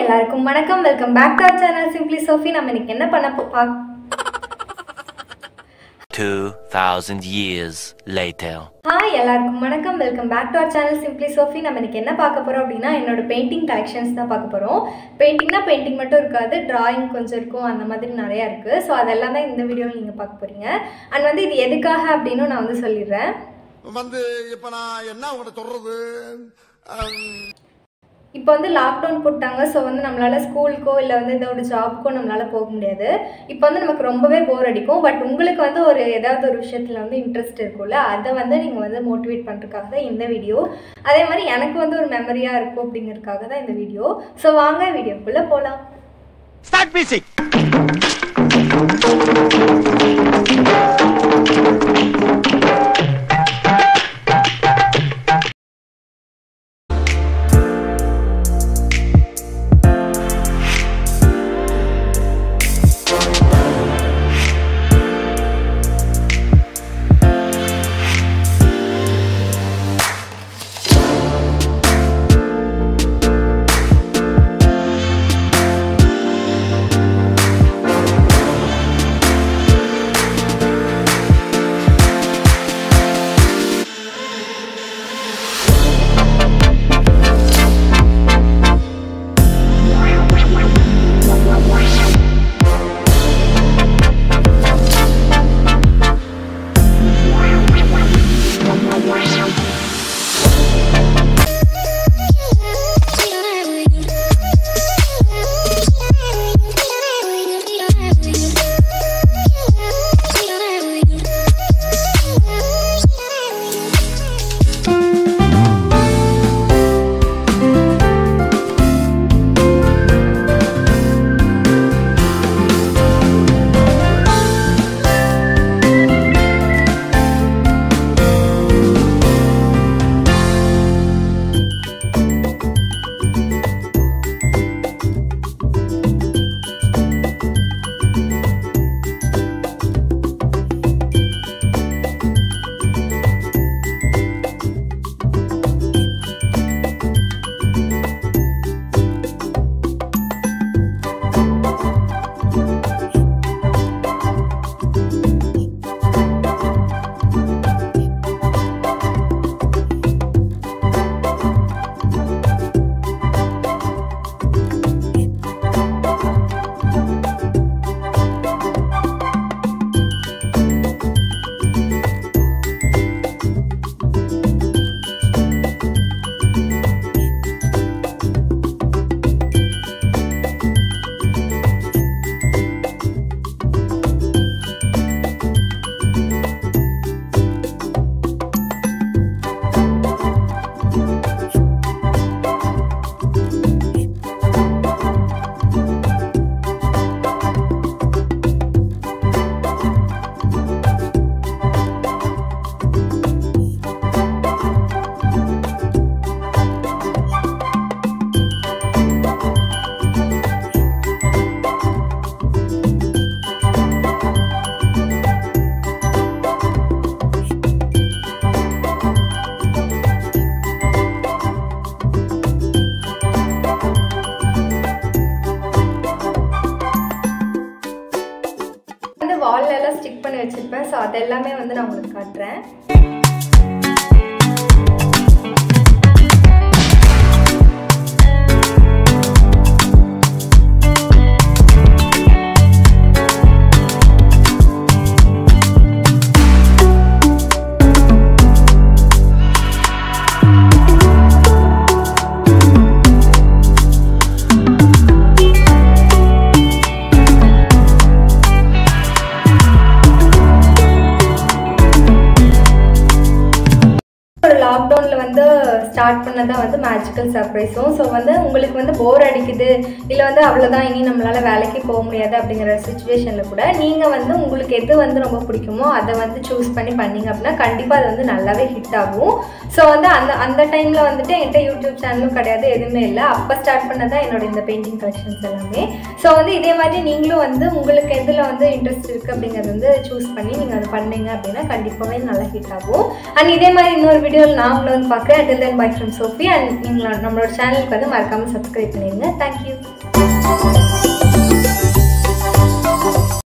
எல்லாருக்கும் வணக்கம் welcome back to our channel simply Sophie நம்ம இன்னைக்கு என்ன பண்ண போ- பாக் 2,000 years later. ஹாய் எல்லாருக்கும் வணக்கம் welcome back to our channel simply Sophie நம்ம இன்னைக்கு என்ன பார்க்க போகிறோம் அப்படின்னா என்னோட பெயிண்டிங் கலெக்ஷன்ஸ் தான் பார்க்க போகிறோம் பெயிண்டிங்னா பெயிண்டிங் மட்டும் இருக்காது டிராயிங் கொஞ்சம் இருக்கும் அந்த மாதிரி நிறையா இருக்குது ஸோ அதெல்லாம் தான் இந்த வீடியோவில் நீங்கள் பார்க்க போகிறீங்க அண்ட் வந்து இது எதுக்காக அப்படின்னு நான் வந்து சொல்லிடுறேன் வந்து இப்ப நான் என்ன உங்கள்கிட்ட சொல்றது அம், இப்போ வந்து லாக்டவுன் போட்டாங்க ஸோ வந்து நம்மளால் ஸ்கூலுக்கோ இல்லை வந்து இதோட ஜாப்க்கோ நம்மளால் போக முடியாது இப்போ வந்து நமக்கு ரொம்பவே போர் அடிக்கும் பட் உங்களுக்கு வந்து ஒரு ஏதாவது ஒரு விஷயத்தில் வந்து இன்ட்ரெஸ்ட் இருக்கும்ல அதை வந்து நீங்கள் வந்து மோட்டிவேட் பண்ணுறதுக்காக தான் இந்த வீடியோ அதே மாதிரி எனக்கு வந்து ஒரு மெமரியாக இருக்கும் அப்படிங்கிறதுக்காக தான் இந்த வீடியோ ஸோ வாங்க வீடியோக்குள்ளே போகலாம் Start music! வந்து வால்ல எல்லாம் ஸ்டிக் பண்ணி வச்சுருப்பேன் ஸோ அதெல்லாமே வந்து நான் உங்களுக்கு காட்டுறேன் ஒரு லாக்டவுனில் வந்து ஸ்டார்ட் பண்ணதான் வந்து மேஜிக்கல் சர்ப்ரைஸும் ஸோ வந்து உங்களுக்கு வந்து போர் அடிக்குது இல்லை வந்து அவ்வளோதான் இனி நம்மளால் வேலைக்கு போக முடியாது அப்படிங்கிற சுச்சுவேஷனில் கூட நீங்கள் வந்து உங்களுக்கு எது வந்து ரொம்ப பிடிக்குமோ அதை வந்து சூஸ் பண்ணி பண்ணீங்க அப்படின்னா கண்டிப்பாக அது வந்து நல்லாவே ஹிட் ஆகும் ஸோ வந்து அந்த அந்த டைமில் வந்துட்டு என்கிட்ட யூடியூப் சேனலும் கிடையாது எதுவுமே இல்லை அப்போ ஸ்டார்ட் பண்ணதான் என்னோட இந்த பெயிண்டிங் கலெக்ஷன்ஸ் எல்லாமே ஸோ வந்து இதே மாதிரி நீங்களும் வந்து உங்களுக்கு எதில் வந்து இன்ட்ரெஸ்ட் இருக்குது அப்படிங்கிறது வந்து சூஸ் பண்ணி நீங்கள் அதை பண்ணீங்க அப்படின்னா கண்டிப்பாகவே நல்லா ஹிட் ஆகும் அண்ட் இதே மாதிரி இன்னொரு வீடியோவில் நான் உங்களை வந்து பார்க்குறேன் until then bye bye from Sophie and நீங்கள் நம்மளோட சேனலுக்கு வந்து மறக்காமல் சப்ஸ்கிரைப் பண்ணிடுங்க தேங்க்யூ